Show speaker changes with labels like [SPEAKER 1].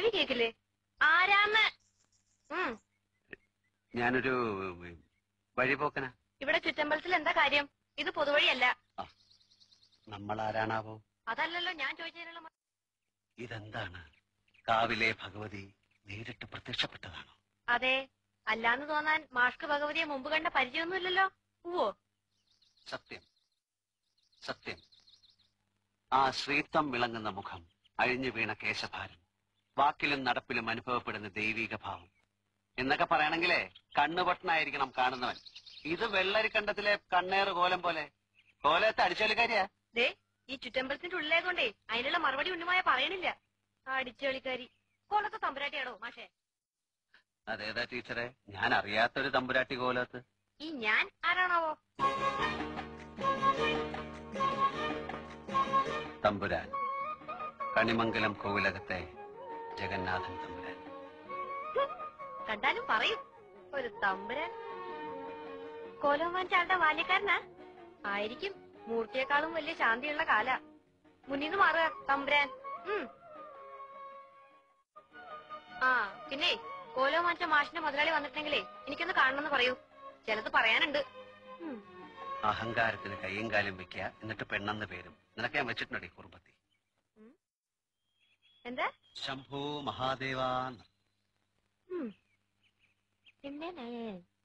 [SPEAKER 1] ചെവി കേക്കില്ലേ ആരാന്ന് ഉം
[SPEAKER 2] ഞാനൊരു വഴിപോക്കന
[SPEAKER 1] ഇവിടെ ചുറ്റമ്പലത്തിൽ എന്താ കാര്യം ഇത് പൊതുവഴിയല്ല
[SPEAKER 2] നമ്മൾ ആരാണാവോ
[SPEAKER 1] അതല്ലല്ലോ ഞാൻ ചോദിച്ചതിനുള്ള മ-
[SPEAKER 2] ഇതെന്താണ് കാവിലെ ഭഗവതി നേരിട്ട് പ്രത്യക്ഷപ്പെട്ടതാണോ
[SPEAKER 1] അതെ അല്ലാന്ന് തോന്നാൻ മാഷ്ക്ക് ഭഗവതിയെ മുമ്പ് കണ്ട പരിചയമൊന്നുമില്ലല്ലോ ഉവ്വോ
[SPEAKER 2] സത്യം സത്യം ആ ശ്രീത്വം വിളങ്ങുന്ന മുഖം അഴിഞ്ഞു വീണ കേശഭാരം വാക്കിലും നടപ്പിലും അനുഭവപ്പെടുന്ന ദൈവീക ഭാവം എന്നൊക്കെ പറയണെങ്കിലേ കണ്ണുപൊട്ടനായിരിക്കണം കാണുന്നവൻ ഇത് വെള്ളരിക്കണ്ടത്തിലെ കണ്ണേറ് കോലം പോലെ കോലത്തെ അടിച്ചോലിക്കാരിയാ
[SPEAKER 1] ദേ ഈ ചുറ്റമ്പലത്തിന്റെ ഉള്ളിലായതുകൊണ്ടേ അതിനുള്ള മറുപടി ഉണ്ണുമായ പറയണില്ല അടിച്ചോളിക്കാരി കോലത്തെ തമ്പുരാട്ടിയാടോ മാഷേ
[SPEAKER 2] അതേതാ ടീച്ചറെ ഞാൻ അറിയാത്തൊരു തമ്പുരാട്ടി കോലത്ത്
[SPEAKER 1] ഈ ഞാൻ ആരാണാവോ
[SPEAKER 2] തമ്പുരാൻ കണിമംഗലം കോവിലകത്തെ ജഗന്നാഥൻ തമ്പുരാൻ
[SPEAKER 1] കണ്ടാലും പറയും ഒരു തമ്പുരാൻ കോലം വാങ്ങിച്ചാളുടെ ബാല്യക്കാരനാ ആയിരിക്കും മൂർത്തിയെക്കാളും വലിയ ശാന്തിയുള്ള കാല മുന്നിന്ന് മാറുക തമ്പുരാൻ ഉം. ആ പിന്നെ കോലം വാങ്ങിച്ച മാഷിന്റെ മുതലാളി വന്നിട്ടെങ്കിലേ എനിക്കൊന്ന് കാണണമെന്ന് പറയൂ ചിലത് പറയാനുണ്ട് ഉം.
[SPEAKER 2] അഹങ്കാരത്തിന് കയ്യും കാലും വെക്കുക എന്നിട്ട് പെണ്ണെന്ന് പേരും നിനക്ക് ഞാൻ വെച്ചിട്ടുണ്ടോ കുറുമ്പത്തി
[SPEAKER 1] എന്താ
[SPEAKER 2] ശംഭു മഹാദേവാന്ന്
[SPEAKER 1] ഉം. പിന്നെ